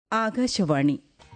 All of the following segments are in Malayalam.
ആകാശവാണി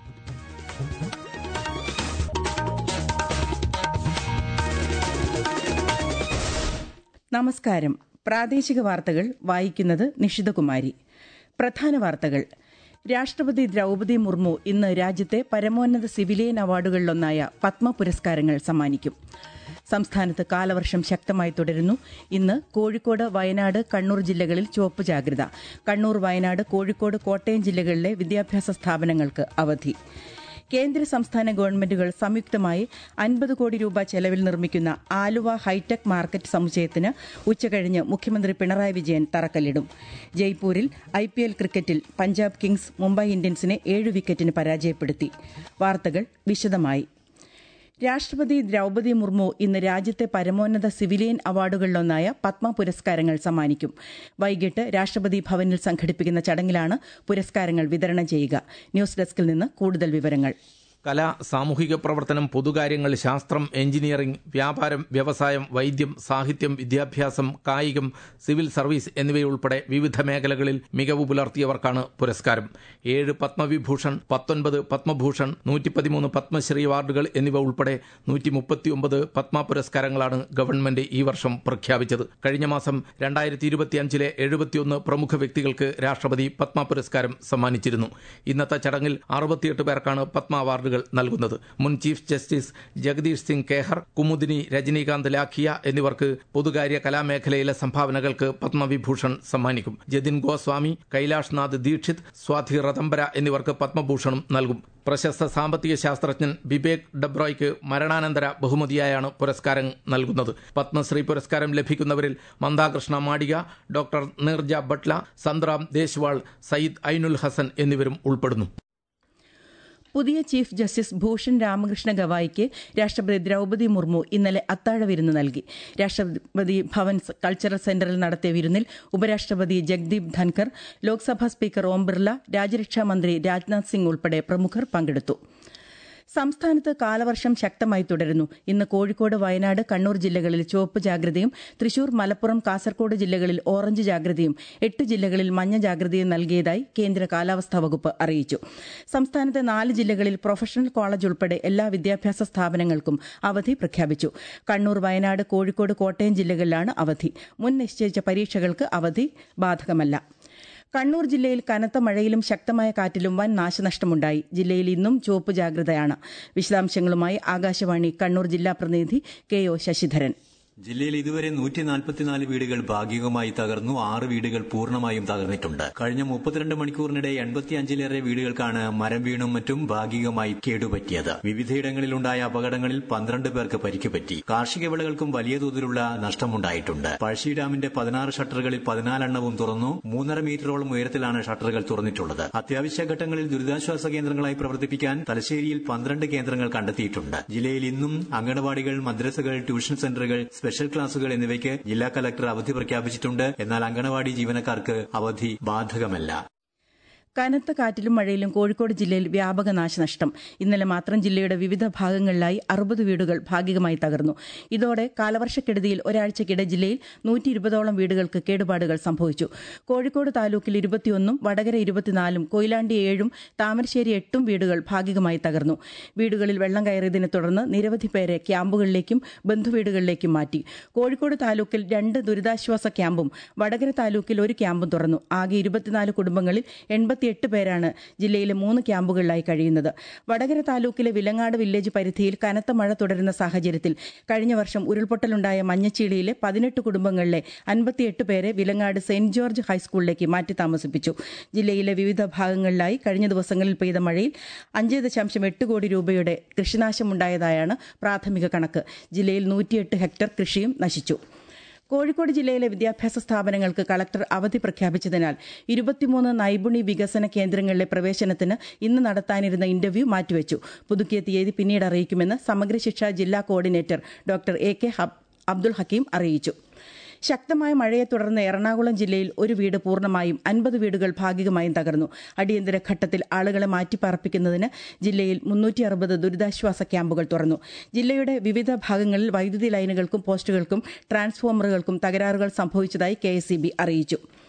നമസ്കാരം പ്രാദേശിക വാർത്തകൾ വായിക്കുന്നത് നിഷിതകുമാരി പ്രധാന വാർത്തകൾ രാഷ്ട്രപതി ദ്രൌപതി മുർമു ഇന്ന് രാജ്യത്തെ പരമോന്നത സിവിലിയൻ അവാർഡുകളിലൊന്നായ പത്മ പുരസ്കാരങ്ങൾ സമ്മാനിക്കും സംസ്ഥാനത്ത് കാലവർഷം ശക്തമായി തുടരുന്നു ഇന്ന് കോഴിക്കോട് വയനാട് കണ്ണൂർ ജില്ലകളിൽ ചുവപ്പ് ജാഗ്രത കണ്ണൂർ വയനാട് കോഴിക്കോട് കോട്ടയം ജില്ലകളിലെ വിദ്യാഭ്യാസ സ്ഥാപനങ്ങൾക്ക് അവധി കേന്ദ്ര സംസ്ഥാന ഗവൺമെന്റുകൾ സംയുക്തമായി അൻപത് കോടി രൂപ ചെലവിൽ നിർമ്മിക്കുന്ന ആലുവ ഹൈടെക് മാർക്കറ്റ് സമുച്ചയത്തിന് ഉച്ചകഴിഞ്ഞ് മുഖ്യമന്ത്രി പിണറായി വിജയൻ തറക്കല്ലിടും ജയ്പൂരിൽ ഐപിഎൽ ക്രിക്കറ്റിൽ പഞ്ചാബ് കിങ്സ് മുംബൈ ഇന്ത്യൻസിനെ ഏഴ് വിക്കറ്റിന് പരാജയപ്പെടുത്തി വാർത്തകൾ വിശദമായി രാഷ്ട്രപതി ദ്രൌപതി മുർമു ഇന്ന് രാജ്യത്തെ പരമോന്നത സിവിലിയൻ അവാർഡുകളിലൊന്നായ പത്മ പുരസ്കാരങ്ങൾ സമ്മാനിക്കും വൈകിട്ട് രാഷ്ട്രപതി ഭവനിൽ സംഘടിപ്പിക്കുന്ന ചടങ്ങിലാണ് പുരസ്കാരങ്ങൾ വിതരണം ചെയ്യുക ന്യൂസ് ഡെസ്കിൽ നിന്ന് കൂടുതൽ വിവരങ്ങൾ കല സാമൂഹിക പ്രവർത്തനം പൊതുകാര്യങ്ങൾ ശാസ്ത്രം എഞ്ചിനീയറിംഗ് വ്യാപാരം വ്യവസായം വൈദ്യം സാഹിത്യം വിദ്യാഭ്യാസം കായികം സിവിൽ സർവീസ് എന്നിവയുൾപ്പെടെ വിവിധ മേഖലകളിൽ മികവ് പുലർത്തിയവർക്കാണ് പുരസ്കാരം ഏഴ് പത്മവിഭൂഷൺ പത്തൊൻപത് പത്മഭൂഷൺ നൂറ്റിപ്പതിമൂന്ന് പത്മശ്രീ അവാർഡുകൾ എന്നിവ ഉൾപ്പെടെ നൂറ്റി മുപ്പത്തിയൊമ്പത് പത്മ പുരസ്കാരങ്ങളാണ് ഗവൺമെന്റ് ഈ വർഷം പ്രഖ്യാപിച്ചത് കഴിഞ്ഞ മാസം രണ്ടായിരത്തി ഇരുപത്തിയഞ്ചിലെ എഴുപത്തിയൊന്ന് പ്രമുഖ വ്യക്തികൾക്ക് രാഷ്ട്രപതി പത്മ പുരസ്കാരം സമ്മാനിച്ചിരുന്നു ഇന്നത്തെ ചടങ്ങിൽ അറുപത്തിയെട്ട് പേർക്കാണ് പത്മ അവാർഡുകൾ അവാർഡുകൾ നൽകുന്നത് മുൻ ചീഫ് ജസ്റ്റിസ് ജഗദീഷ് സിംഗ് കേഹർ കുമുദിനി രജനീകാന്ത് ലാഖിയ എന്നിവർക്ക് പൊതുകാര്യ കലാമേഖലയിലെ സംഭാവനകൾക്ക് പത്മവിഭൂഷൺ സമ്മാനിക്കും ജതിൻ ഗോസ്വാമി കൈലാഷ് നാഥ് ദീക്ഷിത് സ്വാതി റതംബര എന്നിവർക്ക് പത്മഭൂഷണും നൽകും പ്രശസ്ത സാമ്പത്തിക ശാസ്ത്രജ്ഞൻ ബിബേക് ഡബ്രോയ്ക്ക് മരണാനന്തര ബഹുമതിയായാണ് പുരസ്കാരം നൽകുന്നത് പത്മശ്രീ പുരസ്കാരം ലഭിക്കുന്നവരിൽ മന്ദാകൃഷ്ണ മാടിക ഡോക്ടർ നീർജ ബട്ല സന്ത്രാം ദേശവാൾ സയ്യിദ് ഐനുൽ ഹസൻ എന്നിവരും ഉൾപ്പെടുന്നു പുതിയ ചീഫ് ജസ്റ്റിസ് ഭൂഷൺ രാമകൃഷ്ണ ഗവായിക്ക് രാഷ്ട്രപതി ദ്രൌപതി മുർമു ഇന്നലെ അത്താഴ വിരുന്ന് നൽകി രാഷ്ട്രപതി ഭവൻ കൾച്ചറൽ സെന്ററിൽ നടത്തിയ വിരുന്നിൽ ഉപരാഷ്ട്രപതി ജഗ്ദീപ് ധൻകർ ലോക്സഭാ സ്പീക്കർ ഓം ബിർല രാജ്യരക്ഷാ മന്ത്രി രാജ്നാഥ് സിംഗ് ഉൾപ്പെടെ പ്രമുഖർ പങ്കെടുത്തു സംസ്ഥാനത്ത് കാലവർഷം ശക്തമായി തുടരുന്നു ഇന്ന് കോഴിക്കോട് വയനാട് കണ്ണൂർ ജില്ലകളിൽ ചുവപ്പ് ജാഗ്രതയും തൃശൂർ മലപ്പുറം കാസർകോട് ജില്ലകളിൽ ഓറഞ്ച് ജാഗ്രതയും എട്ട് ജില്ലകളിൽ മഞ്ഞ ജാഗ്രതയും നൽകിയതായി കേന്ദ്ര കാലാവസ്ഥാ വകുപ്പ് അറിയിച്ചു സംസ്ഥാനത്തെ നാല് ജില്ലകളിൽ പ്രൊഫഷണൽ കോളേജ് ഉൾപ്പെടെ എല്ലാ വിദ്യാഭ്യാസ സ്ഥാപനങ്ങൾക്കും അവധി പ്രഖ്യാപിച്ചു കണ്ണൂർ വയനാട് കോഴിക്കോട് കോട്ടയം ജില്ലകളിലാണ് അവധി മുൻ നിശ്ചയിച്ച പരീക്ഷകൾക്ക് അവധി ബാധകമല്ല കണ്ണൂർ ജില്ലയിൽ കനത്ത മഴയിലും ശക്തമായ കാറ്റിലും വൻ നാശനഷ്ടമുണ്ടായി ജില്ലയിൽ ഇന്നും ചുവപ്പ് ജാഗ്രതയാണ് വിശദാംശങ്ങളുമായി ആകാശവാണി കണ്ണൂർ ജില്ലാ പ്രതിനിധി കെ ഒ ശശിധരൻ ജില്ലയിൽ ഇതുവരെ നൂറ്റി നാൽപ്പത്തിനാല് വീടുകൾ ഭാഗികമായി തകർന്നു ആറ് വീടുകൾ പൂർണ്ണമായും തകർന്നിട്ടുണ്ട് കഴിഞ്ഞ മുപ്പത്തിരണ്ട് മണിക്കൂറിനിടെ എൺപത്തിയഞ്ചിലേറെ വീടുകൾക്കാണ് മരം വീണും മറ്റും ഭാഗികമായി കേടുപറ്റിയത് വിവിധയിടങ്ങളിലുണ്ടായ അപകടങ്ങളിൽ പന്ത്രണ്ട് പേർക്ക് പരിക്കുപറ്റി കാർഷിക വിളകൾക്കും വലിയ തോതിലുള്ള നഷ്ടമുണ്ടായിട്ടുണ്ട് പഴശ്ശി ഡാമിന്റെ പതിനാറ് ഷട്ടറുകളിൽ പതിനാലെണ്ണവും തുറന്നു മൂന്നര മീറ്ററോളം ഉയരത്തിലാണ് ഷട്ടറുകൾ തുറന്നിട്ടുള്ളത് അത്യാവശ്യ ഘട്ടങ്ങളിൽ ദുരിതാശ്വാസ കേന്ദ്രങ്ങളായി പ്രവർത്തിപ്പിക്കാൻ തലശ്ശേരിയിൽ പന്ത്രണ്ട് കേന്ദ്രങ്ങൾ കണ്ടെത്തിയിട്ടുണ്ട് ജില്ലയിൽ ഇന്നും അങ്കണവാടികൾ മദ്രസകൾ ട്യൂഷൻ സെന്ററുകൾ സ്പെഷ്യൽ ക്ലാസുകൾ എന്നിവയ്ക്ക് ജില്ലാ കലക്ടർ അവധി പ്രഖ്യാപിച്ചിട്ടുണ്ട് എന്നാൽ അങ്കണവാടി ജീവനക്കാർക്ക് അവധി ബാധകമല്ല കനത്ത കാറ്റിലും മഴയിലും കോഴിക്കോട് ജില്ലയിൽ വ്യാപക നാശനഷ്ടം ഇന്നലെ മാത്രം ജില്ലയുടെ വിവിധ ഭാഗങ്ങളിലായി അറുപത് വീടുകൾ ഭാഗികമായി തകർന്നു ഇതോടെ കാലവർഷക്കെടുതിയിൽ ഒരാഴ്ചക്കിടെ ജില്ലയിൽ നൂറ്റി ഇരുപതോളം വീടുകൾക്ക് കേടുപാടുകൾ സംഭവിച്ചു കോഴിക്കോട് താലൂക്കിൽ ഇരുപത്തിയൊന്നും വടകര ഇരുപത്തിനാലും കൊയിലാണ്ടി ഏഴും താമരശ്ശേരി എട്ടും വീടുകൾ ഭാഗികമായി തകർന്നു വീടുകളിൽ വെള്ളം കയറിയതിനെ തുടർന്ന് നിരവധി പേരെ ക്യാമ്പുകളിലേക്കും ബന്ധുവീടുകളിലേക്കും മാറ്റി കോഴിക്കോട് താലൂക്കിൽ രണ്ട് ദുരിതാശ്വാസ ക്യാമ്പും വടകര താലൂക്കിൽ ഒരു ക്യാമ്പും തുറന്നു ആകെ ഇരുപത്തിനാല് കുടുംബങ്ങളിൽ എൺപത്തി എട്ട് പേരാണ് ജില്ലയിലെ മൂന്ന് ക്യാമ്പുകളിലായി കഴിയുന്നത് വടകര താലൂക്കിലെ വിലങ്ങാട് വില്ലേജ് പരിധിയിൽ കനത്ത മഴ തുടരുന്ന സാഹചര്യത്തിൽ കഴിഞ്ഞ വർഷം ഉരുൾപൊട്ടലുണ്ടായ മഞ്ഞച്ചീളിയിലെ പതിനെട്ട് കുടുംബങ്ങളിലെ അൻപത്തിയെട്ട് പേരെ വിലങ്ങാട് സെന്റ് ജോർജ് ഹൈസ്കൂളിലേക്ക് മാറ്റി താമസിപ്പിച്ചു ജില്ലയിലെ വിവിധ ഭാഗങ്ങളിലായി കഴിഞ്ഞ ദിവസങ്ങളിൽ പെയ്ത മഴയിൽ അഞ്ച് ദശാംശം എട്ട് കോടി രൂപയുടെ കൃഷിനാശമുണ്ടായതായാണ് പ്രാഥമിക കണക്ക് ജില്ലയിൽ നൂറ്റിയെട്ട് ഹെക്ടർ കൃഷിയും നശിച്ചു കോഴിക്കോട് ജില്ലയിലെ വിദ്യാഭ്യാസ സ്ഥാപനങ്ങൾക്ക് കളക്ടർ അവധി പ്രഖ്യാപിച്ചതിനാൽ ഇരുപത്തിമൂന്ന് നൈപുണി വികസന കേന്ദ്രങ്ങളിലെ പ്രവേശനത്തിന് ഇന്ന് നടത്താനിരുന്ന ഇന്റർവ്യൂ മാറ്റിവെച്ചു പുതുക്കിയ തീയതി പിന്നീട് അറിയിക്കുമെന്ന് സമഗ്ര ശിക്ഷ ജില്ലാ coordinator doctor A K Abdul Hakeem അറിയിച്ചു ശക്തമായ മഴയെ തുടർന്ന് എറണാകുളം ജില്ലയിൽ ഒരു വീട് പൂർണ്ണമായും അൻപത് വീടുകൾ ഭാഗികമായും തകർന്നു അടിയന്തര ഘട്ടത്തിൽ ആളുകളെ മാറ്റിപ്പാർപ്പിക്കുന്നതിന് ജില്ലയിൽ മുന്നൂറ്റി അറുപത് ദുരിതാശ്വാസ ക്യാമ്പുകൾ തുറന്നു ജില്ലയുടെ വിവിധ ഭാഗങ്ങളിൽ വൈദ്യുതി ലൈനുകൾക്കും പോസ്റ്റുകൾക്കും ട്രാൻസ്ഫോമറുകൾക്കും തകരാറുകൾ സംഭവിച്ചതായി കെ അറിയിച്ചു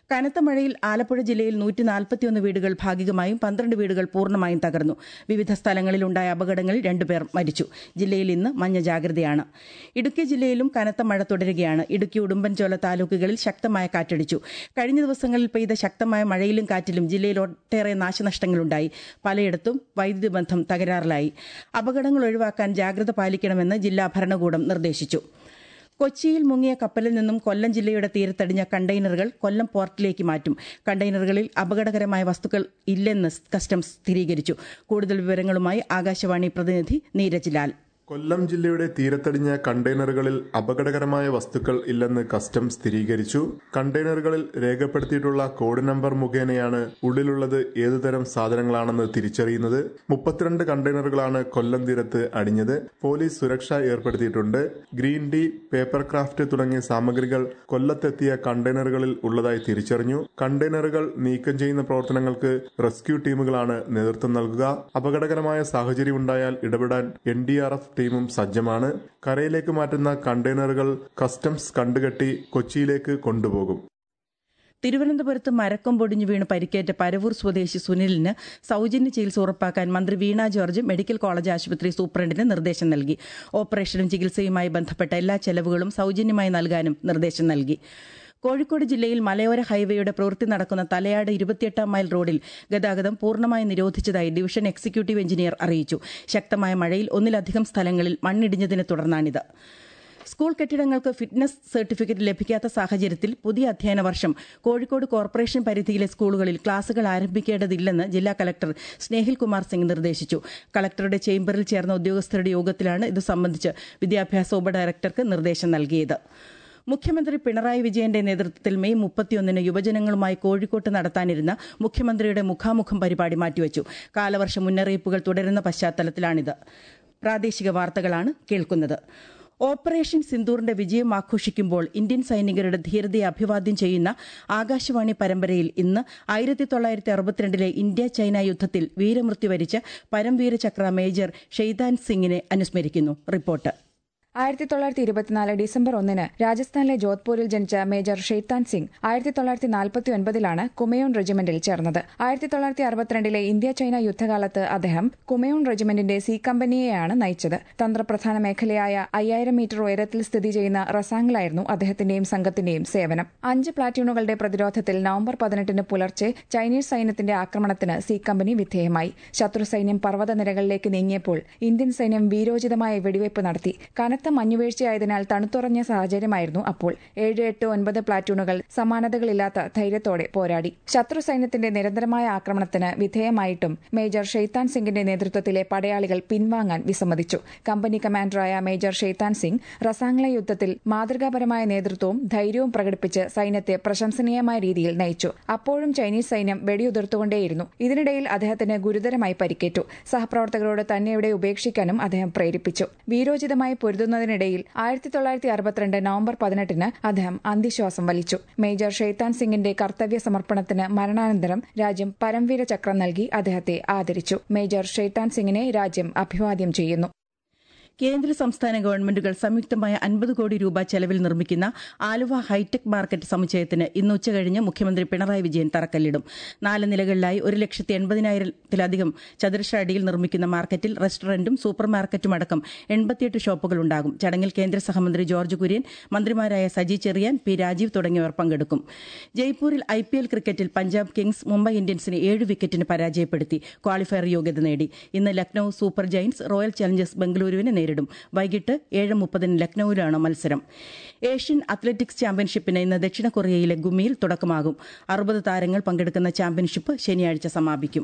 കനത്ത മഴയിൽ ആലപ്പുഴ ജില്ലയിൽ നൂറ്റി നാൽപ്പത്തിയൊന്ന് വീടുകൾ ഭാഗികമായും പന്ത്രണ്ട് വീടുകൾ പൂർണ്ണമായും തകർന്നു വിവിധ സ്ഥലങ്ങളിലുണ്ടായ അപകടങ്ങളിൽ രണ്ടുപേർ മരിച്ചു ജില്ലയിൽ ഇന്ന് മഞ്ഞ ജാഗ്രതയാണ് ഇടുക്കി ജില്ലയിലും കനത്ത മഴ തുടരുകയാണ് ഇടുക്കി ഉടുമ്പൻചോല താലൂക്കുകളിൽ ശക്തമായ കാറ്റടിച്ചു കഴിഞ്ഞ ദിവസങ്ങളിൽ പെയ്ത ശക്തമായ മഴയിലും കാറ്റിലും ജില്ലയിൽ ഒട്ടേറെ നാശനഷ്ടങ്ങളുണ്ടായി പലയിടത്തും വൈദ്യുതി ബന്ധം തകരാറിലായി അപകടങ്ങൾ ഒഴിവാക്കാൻ ജാഗ്രത പാലിക്കണമെന്ന് ജില്ലാ ഭരണകൂടം നിർദ്ദേശിച്ചു കൊച്ചിയിൽ മുങ്ങിയ കപ്പലിൽ നിന്നും കൊല്ലം ജില്ലയുടെ തീരത്തടിഞ്ഞ കണ്ടെയ്നറുകൾ കൊല്ലം പോർട്ടിലേക്ക് മാറ്റും കണ്ടെയ്നറുകളിൽ അപകടകരമായ വസ്തുക്കൾ ഇല്ലെന്ന് കസ്റ്റംസ് സ്ഥിരീകരിച്ചു കൂടുതൽ വിവരങ്ങളുമായി ആകാശവാണി പ്രതിനിധി നീരജ് ലാൽ കൊല്ലം ജില്ലയുടെ തീരത്തടിഞ്ഞ കണ്ടെയ്നറുകളിൽ അപകടകരമായ വസ്തുക്കൾ ഇല്ലെന്ന് കസ്റ്റംസ് സ്ഥിരീകരിച്ചു കണ്ടെയ്നറുകളിൽ രേഖപ്പെടുത്തിയിട്ടുള്ള കോഡ് നമ്പർ മുഖേനയാണ് ഉള്ളിലുള്ളത് ഏതുതരം സാധനങ്ങളാണെന്ന് തിരിച്ചറിയുന്നത് മുപ്പത്തിരണ്ട് കണ്ടെയ്നറുകളാണ് കൊല്ലം തീരത്ത് അടിഞ്ഞത് പോലീസ് സുരക്ഷ ഏർപ്പെടുത്തിയിട്ടുണ്ട് ഗ്രീൻ ടീ പേപ്പർ ക്രാഫ്റ്റ് തുടങ്ങിയ സാമഗ്രികൾ കൊല്ലത്തെത്തിയ കണ്ടെയ്നറുകളിൽ ഉള്ളതായി തിരിച്ചറിഞ്ഞു കണ്ടെയ്നറുകൾ നീക്കം ചെയ്യുന്ന പ്രവർത്തനങ്ങൾക്ക് റെസ്ക്യൂ ടീമുകളാണ് നേതൃത്വം നൽകുക അപകടകരമായ സാഹചര്യം ഉണ്ടായാൽ ഇടപെടാൻ എൻ ഡി ആർ എഫ് ടീമും സജ്ജമാണ് കരയിലേക്ക് മാറ്റുന്ന കണ്ടെയ്നറുകൾ കസ്റ്റംസ് കണ്ടുകെട്ടി കൊച്ചിയിലേക്ക് കൊണ്ടുപോകും തിരുവനന്തപുരത്ത് മരക്കം പൊടിഞ്ഞു വീണ് പരിക്കേറ്റ പരവൂർ സ്വദേശി സുനിലിന് സൌജന്യ ചികിത്സ ഉറപ്പാക്കാൻ മന്ത്രി വീണ ജോർജ് മെഡിക്കൽ കോളേജ് ആശുപത്രി സൂപ്രണ്ടിന് നിർദ്ദേശം നൽകി ഓപ്പറേഷനും ചികിത്സയുമായി ബന്ധപ്പെട്ട എല്ലാ ചെലവുകളും സൌജന്യമായി നൽകാനും നിർദ്ദേശം നൽകി കോഴിക്കോട് ജില്ലയിൽ മലയോര ഹൈവേയുടെ പ്രവൃത്തി നടക്കുന്ന തലയാട് ഇരുപത്തിയെട്ടാം മൈൽ റോഡിൽ ഗതാഗതം പൂർണ്ണമായി നിരോധിച്ചതായി ഡിവിഷൻ എക്സിക്യൂട്ടീവ് എഞ്ചിനീയർ അറിയിച്ചു ശക്തമായ മഴയിൽ ഒന്നിലധികം സ്ഥലങ്ങളിൽ മണ്ണിടിഞ്ഞതിനെ തുടർന്നാണിത് സ്കൂൾ കെട്ടിടങ്ങൾക്ക് ഫിറ്റ്നസ് സർട്ടിഫിക്കറ്റ് ലഭിക്കാത്ത സാഹചര്യത്തിൽ പുതിയ അധ്യയന വർഷം കോഴിക്കോട് കോർപ്പറേഷൻ പരിധിയിലെ സ്കൂളുകളിൽ ക്ലാസുകൾ ആരംഭിക്കേണ്ടതില്ലെന്ന് ജില്ലാ കലക്ടർ സ്നേഹിൽ കുമാർ സിംഗ് നിർദ്ദേശിച്ചു കലക്ടറുടെ ചേംബറിൽ ചേർന്ന ഉദ്യോഗസ്ഥരുടെ യോഗത്തിലാണ് ഇത് സംബന്ധിച്ച് വിദ്യാഭ്യാസ ഉപഡയറക്ടർക്ക് നിർദ്ദേശം നൽകിയത് മുഖ്യമന്ത്രി പിണറായി വിജയന്റെ നേതൃത്വത്തിൽ മെയ് മുപ്പത്തിയൊന്നിന് യുവജനങ്ങളുമായി കോഴിക്കോട്ട് നടത്താനിരുന്ന മുഖ്യമന്ത്രിയുടെ മുഖാമുഖം പരിപാടി മാറ്റിവച്ചു കാലവർഷ മുന്നറിയിപ്പുകൾ തുടരുന്ന പശ്ചാത്തലത്തിലാണിത് പ്രാദേശിക വാർത്തകളാണ് കേൾക്കുന്നത് ഓപ്പറേഷൻ സിന്ദൂറിന്റെ വിജയം ആഘോഷിക്കുമ്പോൾ ഇന്ത്യൻ സൈനികരുടെ ധീരതയെ അഭിവാദ്യം ചെയ്യുന്ന ആകാശവാണി പരമ്പരയിൽ ഇന്ന് ആയിരത്തി തൊള്ളായിരത്തി അറുപത്തിരണ്ടിലെ ഇന്ത്യ ചൈന യുദ്ധത്തിൽ വീരമൃത്യു വരിച്ച പരംവീര ചക്ര മേജർ ഷെയ്താൻ സിംഗിനെ അനുസ്മരിക്കുന്നു റിപ്പോർട്ട് ആയിരത്തി തൊള്ളായിരത്തി ഇരുപത്തിനാല് ഡിസംബർ ഒന്നിന് രാജസ്ഥാനിലെ ജോധ്പൂരിൽ ജനിച്ച മേജർ ഷെയ്ത്താൻ സിംഗ് ആയിരത്തി തൊള്ളായിരത്തി നാൽപ്പത്തി ഒൻപതിലാണ് കുമയോൺ റെജിമെന്റിൽ ചേർന്നത് ആയിരത്തി തൊള്ളായിരത്തി അറുപത്തിരണ്ടിലെ ഇന്ത്യ ചൈന യുദ്ധകാലത്ത് അദ്ദേഹം കുമയോൺ റെജിമെന്റിന്റെ സി കമ്പനിയെയാണ് നയിച്ചത് തന്ത്രപ്രധാന മേഖലയായ അയ്യായിരം മീറ്റർ ഉയരത്തിൽ സ്ഥിതി ചെയ്യുന്ന റസാങ്ങിലായിരുന്നു അദ്ദേഹത്തിന്റെയും സംഘത്തിന്റെയും സേവനം അഞ്ച് പ്ലാറ്റൂണുകളുടെ പ്രതിരോധത്തിൽ നവംബർ പതിനെട്ടിന് പുലർച്ചെ ചൈനീസ് സൈന്യത്തിന്റെ ആക്രമണത്തിന് സി കമ്പനി വിധേയമായി ശത്രു സൈന്യം പർവ്വതനിരകളിലേക്ക് നീങ്ങിയപ്പോൾ ഇന്ത്യൻ സൈന്യം വീരോചിതമായ വെടിവയ്പ് നടത്തി കനത്ത മഞ്ഞുവീഴ്ചയായതിനാൽ തണുത്തുറഞ്ഞ സാഹചര്യമായിരുന്നു അപ്പോൾ ഏഴ് എട്ട് ഒൻപത് പ്ലാറ്റൂണുകൾ സമാനതകളില്ലാത്ത ധൈര്യത്തോടെ പോരാടി ശത്രു സൈന്യത്തിന്റെ നിരന്തരമായ ആക്രമണത്തിന് വിധേയമായിട്ടും മേജർ ഷെയ്ത്താൻ സിംഗിന്റെ നേതൃത്വത്തിലെ പടയാളികൾ പിൻവാങ്ങാൻ വിസമ്മതിച്ചു കമ്പനി കമാൻഡറായ മേജർ ഷെയ്ത്താൻ സിംഗ് റസാംഗ്ല യുദ്ധത്തിൽ മാതൃകാപരമായ നേതൃത്വവും ധൈര്യവും പ്രകടിപ്പിച്ച് സൈന്യത്തെ പ്രശംസനീയമായ രീതിയിൽ നയിച്ചു അപ്പോഴും ചൈനീസ് സൈന്യം വെടിയുതിർത്തുകൊണ്ടേയിരുന്നു ഇതിനിടയിൽ അദ്ദേഹത്തിന് ഗുരുതരമായി പരിക്കേറ്റു സഹപ്രവർത്തകരോട് തന്നെ ഇവിടെ ഉപേക്ഷിക്കാനും അദ്ദേഹം പ്രേരിപ്പിച്ചു വീരോചിതമായി പൊരുതുന്നതിനിടയിൽ ആയിരത്തി തൊള്ളായിരത്തി അറുപത്തിരണ്ട് നവംബർ പതിനെട്ടിന് അദ്ദേഹം അന്ത്യശ്വാസം വലിച്ചു മേജർ ഷെയ്ത്താൻ സിംഗിന്റെ കർത്തവ്യ സമർപ്പണത്തിന് മരണാനന്തരം രാജ്യം പരംവീര ചക്രം നൽകി അദ്ദേഹത്തെ ആദരിച്ചു മേജർ ഷെയ്ത്താൻ സിംഗിനെ രാജ്യം അഭിവാദ്യം ചെയ്യുന്നു കേന്ദ്ര സംസ്ഥാന ഗവൺമെന്റുകൾ സംയുക്തമായ അൻപത് കോടി രൂപ ചെലവിൽ നിർമ്മിക്കുന്ന ആലുവ ഹൈടെക് മാർക്കറ്റ് സമുച്ചയത്തിന് ഇന്ന് ഉച്ചകഴിഞ്ഞ് മുഖ്യമന്ത്രി പിണറായി വിജയൻ തറക്കല്ലിടും നാല് നിലകളിലായി ഒരു ലക്ഷത്തി എൺപതിനായിരത്തിലധികം ചതുരശ്ര അടിയിൽ നിർമ്മിക്കുന്ന മാർക്കറ്റിൽ റെസ്റ്റോറന്റും സൂപ്പർ മാർക്കറ്റും അടക്കം എൺപത്തിയെട്ട് ഷോപ്പുകൾ ഉണ്ടാകും ചടങ്ങിൽ കേന്ദ്ര സഹമന്ത്രി ജോർജ് കുര്യൻ മന്ത്രിമാരായ സജി ചെറിയാൻ പി രാജീവ് തുടങ്ങിയവർ പങ്കെടുക്കും ജയ്പൂരിൽ ഐ പി എൽ ക്രിക്കറ്റിൽ പഞ്ചാബ് കിങ്സ് മുംബൈ ഇന്ത്യൻസിനെ ഏഴ് വിക്കറ്റിന് പരാജയപ്പെടുത്തി ക്വാളിഫയർ യോഗ്യത നേടി ഇന്ന് Lucknow super giants royal challengers ബംഗളൂരുവിനെ നേരിടും വൈകിട്ട് ഏഴ് മുപ്പതിന് ലക്നൌവിലാണ് മത്സരം ഏഷ്യൻ അത്ലറ്റിക്സ് ചാമ്പ്യൻഷിപ്പിന് ഇന്ന് ദക്ഷിണ കൊറിയയിലെ ഗുമിയിൽ തുടക്കമാകും അറുപത് താരങ്ങൾ പങ്കെടുക്കുന്ന ചാമ്പ്യൻഷിപ്പ് ശനിയാഴ്ച സമാപിക്കും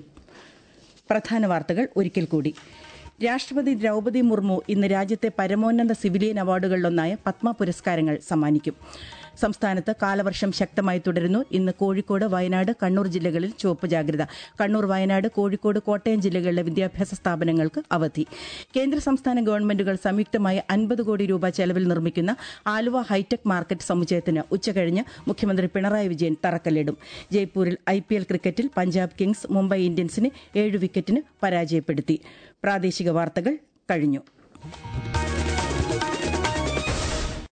പ്രധാന വാർത്തകൾ ഒരിക്കൽ കൂടി രാഷ്ട്രപതി ദ്രൌപതി മുർമു ഇന്ന് രാജ്യത്തെ പരമോന്നത സിവിലിയൻ അവാർഡുകളിലൊന്നായ പത്മ പുരസ്കാരങ്ങൾ സമ്മാനിക്കും സംസ്ഥാനത്ത് കാലവർഷം ശക്തമായി തുടരുന്നു ഇന്ന് കോഴിക്കോട് വയനാട് കണ്ണൂർ ജില്ലകളിൽ ചുവപ്പ് ജാഗ്രത കണ്ണൂർ വയനാട് കോഴിക്കോട് കോട്ടയം ജില്ലകളിലെ വിദ്യാഭ്യാസ സ്ഥാപനങ്ങൾക്ക് അവധി കേന്ദ്ര സംസ്ഥാന ഗവൺമെന്റുകൾ സംയുക്തമായി അൻപത് കോടി രൂപ ചെലവിൽ നിർമ്മിക്കുന്ന ആലുവ ഹൈടെക് മാർക്കറ്റ് സമുച്ചയത്തിന് ഉച്ചകഴിഞ്ഞ് മുഖ്യമന്ത്രി പിണറായി വിജയൻ തറക്കല്ലിടും ജയ്പൂരിൽ ഐ പി എൽ ക്രിക്കറ്റിൽ പഞ്ചാബ് കിങ്സ് മുംബൈ ഇന്ത്യൻസിനെ ഏഴ് വിക്കറ്റിന് പരാജയപ്പെടുത്തി പ്രാദേശിക വാർത്തകൾ കഴിഞ്ഞു